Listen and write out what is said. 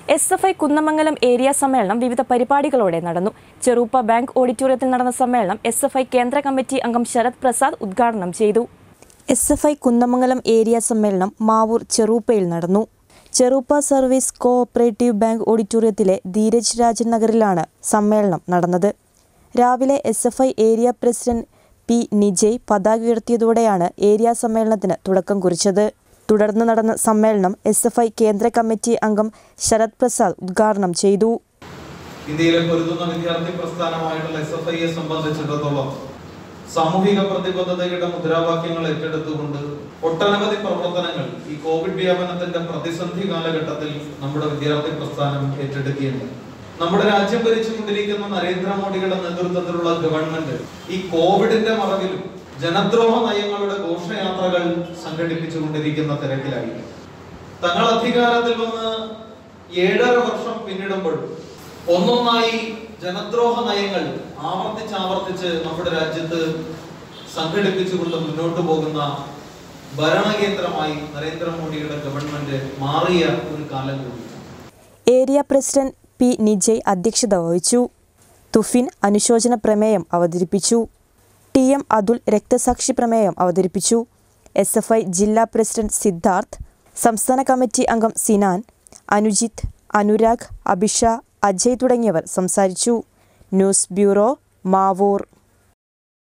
S F I Kunnamangalam area സമ്മേളനം വിവിധ പരിപാടികളോടെ നടന്നു ചെറുപ്പ ബാങ്ക് ഓഡിറ്റോറിയത്തിൽ നടന്ന സമ്മേളനം എസ് എഫ് ഐ കേന്ദ്ര കമ്മിറ്റി അംഗം ശരത് പ്രസാദ് ഉദ്ഘാടനം ചെയ്തു S F I Kunnamangalam area സമ്മേളനം മാവൂർ ചെറൂപ്പയിൽ നടന്നു Cheruppa service co operative bank ഓഡിറ്റോറിയത്തിലെ ധീരജ് രാജൻ നഗറിലാണ് സമ്മേളനം നടന്നത് രാവിലെ S F I area president P Nijay പതാക ഉയർത്തിയതോടെയാണ് ഏരിയ സമ്മേളനത്തിന് തുടക്കം കുറിച്ചത് തുടർന്ന് നടന്ന സമ്മേളനം എസ് എഫ് ഐ കേന്ദ്ര കമ്മിറ്റി അംഗം ശരത് പ്രസാദ് ഉദ്ഘാടനം ചെയ്തു ഇന്ത്യയിലെ പൊരുതുന്ന വിദ്യാർത്ഥി പ്രസ്ഥാനമായിട്ടുള്ള എസ് എഫ് ഐയെ സംബന്ധിച്ചിടത്തോളം സാമൂഹിക പ്രതിബദ്ധതയുടെ മുദ്രാവാക്യങ്ങൾ ഏറ്റെടുത്തുകൊണ്ട് ഒട്ടനവധി പ്രവർത്തനങ്ങൾ ഈ കോവിഡ് വ്യാപനത്തിന്റെ പ്രതിസന്ധി കാലഘട്ടത്തിൽ നമ്മുടെ വിദ്യാർത്ഥി പ്രസ്ഥാനം ഏറ്റെടുക്കുകയുണ്ട് നമ്മുടെ രാജ്യം ഭരിച്ചുകൊണ്ടിരിക്കുന്ന നരേന്ദ്രമോദിയുടെ നേതൃത്വത്തിലുള്ള ഗവൺമെന്റ് ഈ കോവിഡിന്റെ മറവിലും ജനദ്രോഹ നയങ്ങളുടെ ഘോഷയാത്രകൾ സംഘടിപ്പിച്ചുകൊണ്ടിരിക്കുന്ന തിരക്കിലായി തങ്ങൾ അധികാരത്തിൽ വന്ന് ഏഴര വർഷം പിന്നിടുമ്പോൾ ഒന്നൊന്നായി ജനദ്രോഹ നയങ്ങൾ ആവർത്തിച്ച് ആവർത്തിച്ച് നമ്മുടെ രാജ്യത്ത് സംഘടിപ്പിച്ചുകൊണ്ട് മുന്നോട്ട് പോകുന്ന ഭരണകേന്ദ്രമായി നരേന്ദ്രമോദിയുടെ ഗവൺമെന്റ് മാറിയ ഒരു കാലം കൂടി ഏരിയ പ്രസിഡന്റ് പി നിജയ് അധ്യക്ഷത വഹിച്ചു തുഫിൻ അനുശോചന പ്രമേയം അവതരിപ്പിച്ചു ടി എം അതുൽ രക്തസാക്ഷി പ്രമേയം അവതരിപ്പിച്ചു എസ് എഫ് ഐ ജില്ലാ പ്രസിഡന്റ് സിദ്ധാർത്ഥ് സംസ്ഥാന കമ്മിറ്റി അംഗം സിനാൻ അനുജിത്ത് അനുരാഗ് അഭിഷ അജയ് തുടങ്ങിയവർ സംസാരിച്ചു ന്യൂസ് ബ്യൂറോ മാവൂർ